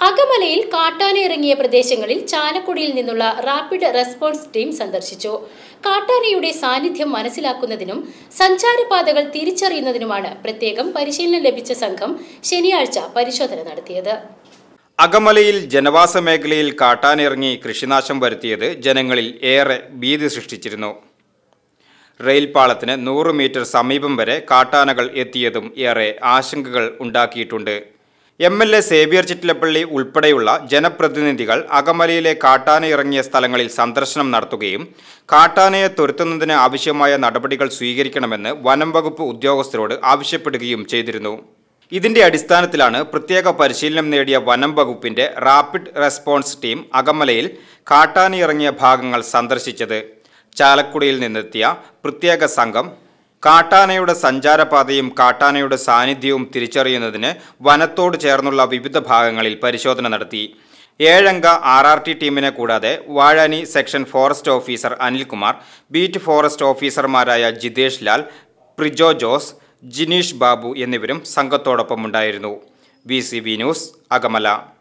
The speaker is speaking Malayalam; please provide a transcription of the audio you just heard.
അകമലയിൽ കാട്ടാന ഇറങ്ങിയ പ്രദേശങ്ങളിൽ ചാലക്കുടിയിൽ നിന്നുള്ള റാപ്പിഡ് റെസ്പോൺസ് ടീം സന്ദർശിച്ചു കാട്ടാനയുടെ സാന്നിധ്യം മനസ്സിലാക്കുന്നതിനും സഞ്ചാരപാതകൾ തിരിച്ചറിയുന്നതിനുമാണ് പ്രത്യേകം പരിശീലനം ലഭിച്ച സംഘം ശനിയാഴ്ച പരിശോധന നടത്തിയത് അകമലയിൽ ജനവാസ മേഖലയിൽ കാട്ടാനിറങ്ങി കൃഷിനാശം വരുത്തിയത് ജനങ്ങളിൽ ഏറെ ഭീതി സൃഷ്ടിച്ചിരുന്നു റെയിൽ പാളത്തിന് നൂറ് മീറ്റർ സമീപം വരെ കാട്ടാനകൾ എത്തിയതും ഏറെ ആശങ്കകൾ ഉണ്ടാക്കിയിട്ടുണ്ട് M L A Xavier Chittilappally ഉൾപ്പെടെയുള്ള ജനപ്രതിനിധികൾ അകമലയിലെ കാട്ടാന ഇറങ്ങിയ സ്ഥലങ്ങളിൽ സന്ദർശനം നടത്തുകയും കാട്ടാനയെ തുരത്തുന്നതിന് ആവശ്യമായ നടപടികൾ സ്വീകരിക്കണമെന്ന് വനം വകുപ്പ് ഉദ്യോഗസ്ഥരോട് ആവശ്യപ്പെടുകയും ചെയ്തിരുന്നു ഇതിന്റെ അടിസ്ഥാനത്തിലാണ് പ്രത്യേക പരിശീലനം നേടിയ വനം വകുപ്പിന്റെ റാപ്പിഡ് റെസ്പോൺസ് ടീം അകമലയിൽ കാട്ടാന ഇറങ്ങിയ ഭാഗങ്ങൾ സന്ദർശിച്ചത് ചാലക്കുടിയിൽ നിന്നെത്തിയ പ്രത്യേക സംഘം കാട്ടാനയുടെ സഞ്ചാരപാതയും കാട്ടാനയുടെ സാന്നിധ്യവും തിരിച്ചറിയുന്നതിന് വനത്തോട് ചേർന്നുള്ള വിവിധ ഭാഗങ്ങളിൽ പരിശോധന നടത്തി ഏഴംഗ ആർ ആർ ടി ടീമിനെ കൂടാതെ Vazhani section forest officer Anilkumar beat forest ഓഫീസർമാരായ ജിതേഷ് ലാൽ പ്രിജോ ജോസ് ജിനീഷ് ബാബു എന്നിവരും സംഘത്തോടൊപ്പം ഉണ്ടായിരുന്നു V C V news Akamala